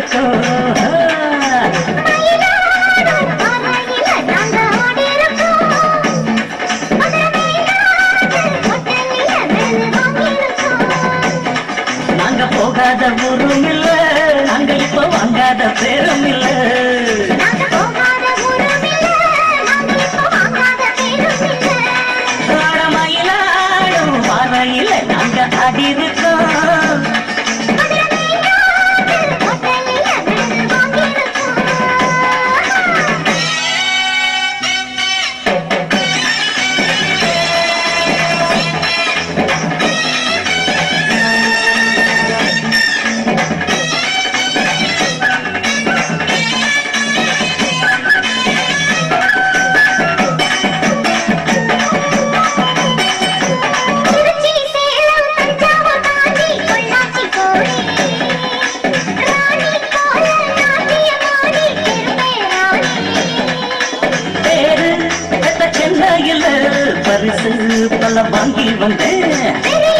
இருக்கும் நாங்க போகாத ஊரும் இல்ல நாங்க இப்ப வாங்காத பேரும் இல்ல மயிலாடும் பாறையில நாங்க அடி இருக்கோம் பேரு பெத்த சென்னையில பரிசு பல வாங்கி வந்தேன்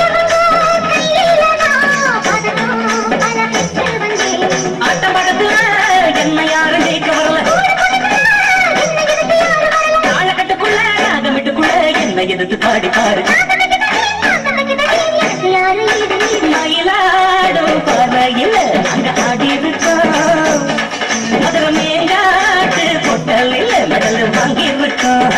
ஆட்டப்படத்துல என்ன யாரும் ஜெயிக்க வரல காலகட்டுக்குள்ள நாகமிட்டுக்குள்ள என்ன எதிர்த்து பாடி பாரு மயிலாடும் பறையில அங்க ஆடி இருக்கோம் மதுரை மேங்காட்டு பொட்டலில் மெடல் வாங்கி இருக்கோம்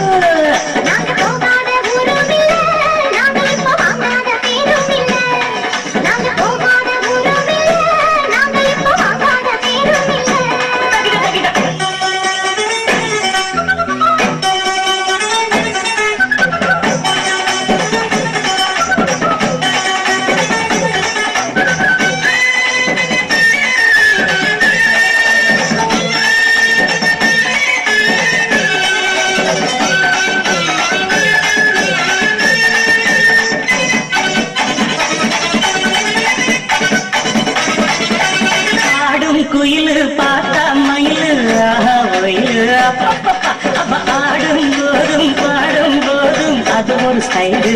ஆடும் குயிலு பார்த்தா மயிலு ஆஹா ஒயிலு அப்பப்பப்பா. அப்ப ஆடும் போதும் பாடும் போதும் அது ஒரு ஸ்டைலு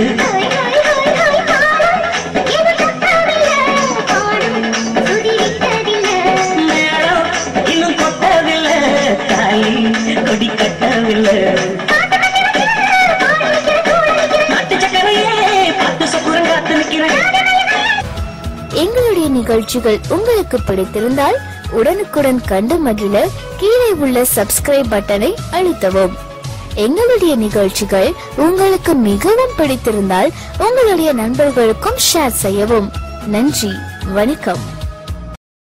மேடம் இன்னும் கொட்டவில்லை தாலி கொடி கட்டவில்லை நாட்டு சக்கரையே பத்து சக்குரம் காத்து நிக்கிறேன் எங்களுடைய நிகழ்ச்சிகள் உங்களுக்கு பிடித்திருந்தால் உடனுக்குடன் கண்டு மகிழ கீழே உள்ள சப்ஸ்கிரைப் பட்டனை அழுத்தவும் எங்களுடைய நிகழ்ச்சிகள் உங்களுக்கு மிகவும் பிடித்திருந்தால் உங்களுடைய நண்பர்களுக்கும் ஷேர் செய்யவும் நன்றி வணக்கம்